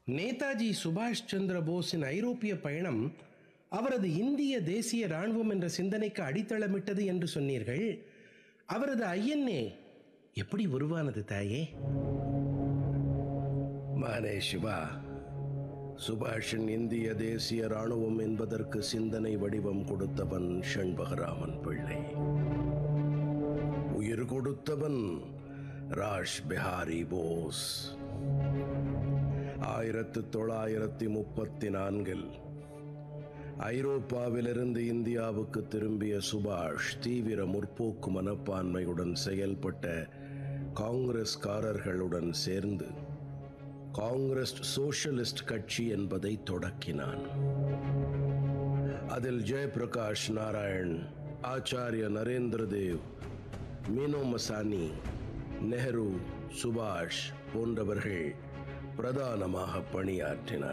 நேதாஜி சுபாஷ் சந்திர போஸின் ஐரோப்பிய பயணம் அவரது இந்திய தேசிய இராணுவம் என்ற சிந்தனைக்கு அடித்தளமிட்டது என்று சொன்னீர்கள் அவரது ஐஎன்ஏ எப்படி உருவானது தாயே மானே சிவா சுபாஷின் இந்திய தேசிய ராணுவம் என்பதற்கு சிந்தனை வடிவம் கொடுத்தவன் ஷண்பகராமன் பிள்ளை உயிர் கொடுத்தவன் ராஷ் பிஹாரி போஸ் ஆயிரத்து தொள்ளாயிரத்தி முப்பத்தி நான்கில் ஐரோப்பாவிலிருந்து இந்தியாவுக்கு திரும்பிய சுபாஷ் தீவிர முற்போக்கு மனப்பான்மையுடன் செயல்பட்ட காங்கிரஸ்காரர்களுடன் சேர்ந்து காங்கிரஸ் சோஷலிஸ்ட் கட்சி என்பதை தொடக்கினான் அதில் ஜெயபிரகாஷ் நாராயண் ஆச்சாரிய நரேந்திர தேவ் மீனோ மசானி நெஹ்ரு சுபாஷ் போன்றவர்கள் பிரதானமாக பணியாற்றினார்